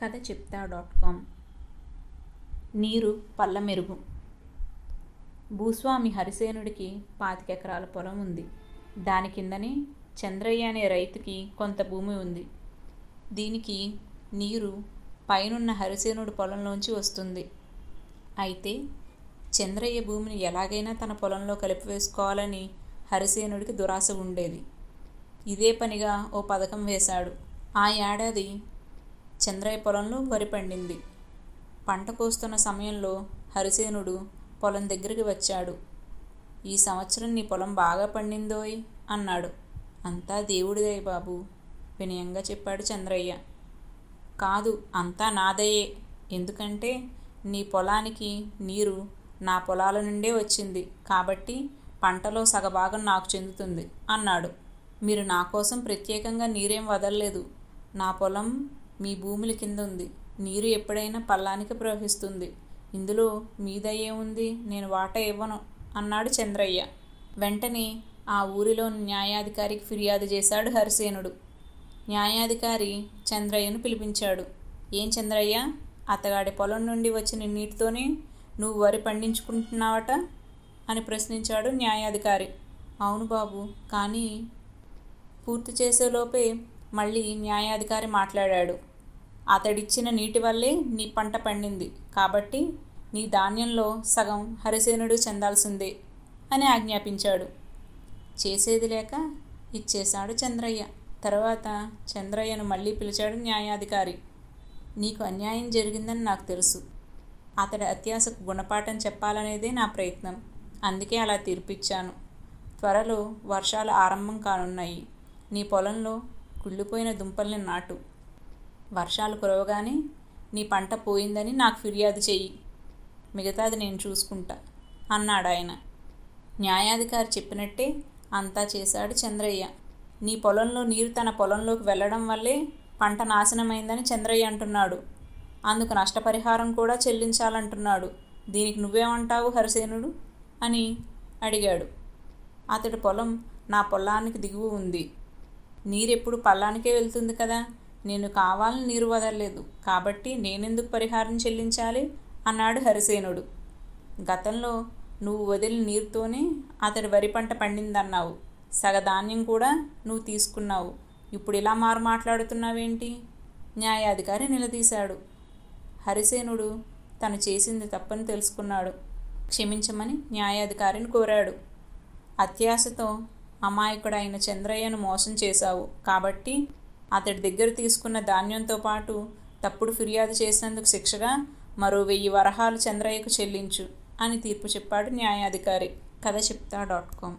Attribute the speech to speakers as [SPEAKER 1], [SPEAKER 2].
[SPEAKER 1] కథ చెప్తా dot com నీరు పల్ల మెరుగు భూస్వామి హరిసేనుడికి పాతికెకరాల పొలం ఉంది దాని కిందనే చంద్రయ్య అనే రైతుకి కొంత భూమి ఉంది దీనికి నీరు పైనున్న హరిసేనుడి పొలంలోంచి వస్తుంది అయితే చంద్రయ్య భూమిని ఎలాగైనా తన పొలంలో కలిపి వేసుకోవాలని హరిసేనుడికి దురాశ ఉండేది ఇదే పనిగా ఓ పథకం వేశాడు ఆ ఏడాది చంద్రయ్య పొలంలో వరి పండింది పంట కోస్తున్న సమయంలో హరిసేనుడు పొలం దగ్గరికి వచ్చాడు ఈ సంవత్సరం నీ పొలం బాగా పండిందోయ్ అన్నాడు అంతా దేవుడిదే బాబు వినయంగా చెప్పాడు చంద్రయ్య కాదు అంతా నాదయ్యే ఎందుకంటే నీ పొలానికి నీరు నా పొలాల నుండే వచ్చింది కాబట్టి పంటలో సగభాగం నాకు చెందుతుంది అన్నాడు మీరు నా కోసం ప్రత్యేకంగా నీరేం వదలలేదు నా పొలం మీ భూముల కింద ఉంది నీరు ఎప్పుడైనా పల్లానికి ప్రవహిస్తుంది ఇందులో మీదయ్యే ఉంది నేను వాటా ఇవ్వను అన్నాడు చంద్రయ్య వెంటనే ఆ ఊరిలోని న్యాయాధికారికి ఫిర్యాదు చేశాడు హరిసేనుడు న్యాయాధికారి చంద్రయ్యను పిలిపించాడు ఏం చంద్రయ్య అతగాడి పొలం నుండి వచ్చిన నీటితోనే నువ్వు వరి పండించుకుంటున్నావట అని ప్రశ్నించాడు న్యాయాధికారి అవును బాబు కానీ పూర్తి చేసేలోపే మళ్ళీ న్యాయాధికారి మాట్లాడాడు అతడిచ్చిన నీటి వల్లే నీ పంట పండింది కాబట్టి నీ ధాన్యంలో సగం హరిసేనుడు చెందాల్సిందే అని ఆజ్ఞాపించాడు చేసేది లేక ఇచ్చేశాడు చంద్రయ్య తర్వాత చంద్రయ్యను మళ్ళీ పిలిచాడు న్యాయాధికారి నీకు అన్యాయం జరిగిందని నాకు తెలుసు అతడి అత్యాశకు గుణపాఠం చెప్పాలనేదే నా ప్రయత్నం అందుకే అలా తీర్పిచ్చాను త్వరలో వర్షాలు ఆరంభం కానున్నాయి నీ పొలంలో కుళ్ళిపోయిన దుంపల్ని నాటు వర్షాలు కురవగానే నీ పంట పోయిందని నాకు ఫిర్యాదు చెయ్యి మిగతాది నేను చూసుకుంటా అన్నాడు ఆయన న్యాయాధికారి చెప్పినట్టే అంతా చేశాడు చంద్రయ్య నీ పొలంలో నీరు తన పొలంలోకి వెళ్ళడం వల్లే పంట నాశనమైందని చంద్రయ్య అంటున్నాడు అందుకు నష్టపరిహారం కూడా చెల్లించాలంటున్నాడు దీనికి నువ్వేమంటావు హరిసేనుడు అని అడిగాడు అతడి పొలం నా పొలానికి దిగువ ఉంది నీరెప్పుడు పల్లానికే వెళ్తుంది కదా నేను కావాలని నీరు వదలలేదు కాబట్టి నేనెందుకు పరిహారం చెల్లించాలి అన్నాడు హరిసేనుడు గతంలో నువ్వు వదిలిన నీరుతోనే అతడి వరి పంట పండిందన్నావు సగధాన్యం కూడా నువ్వు తీసుకున్నావు ఇప్పుడు ఇలా మారు మాట్లాడుతున్నావేంటి న్యాయాధికారి నిలదీశాడు హరిసేనుడు తను చేసింది తప్పని తెలుసుకున్నాడు క్షమించమని న్యాయాధికారిని కోరాడు అత్యాశతో అమాయకుడైన చంద్రయ్యను మోసం చేశావు కాబట్టి అతడి దగ్గర తీసుకున్న ధాన్యంతో పాటు తప్పుడు ఫిర్యాదు చేసినందుకు శిక్షగా మరో వెయ్యి వరహాలు చంద్రయ్యకు చెల్లించు అని తీర్పు చెప్పాడు న్యాయాధికారి కథ చెప్తా డాట్ కామ్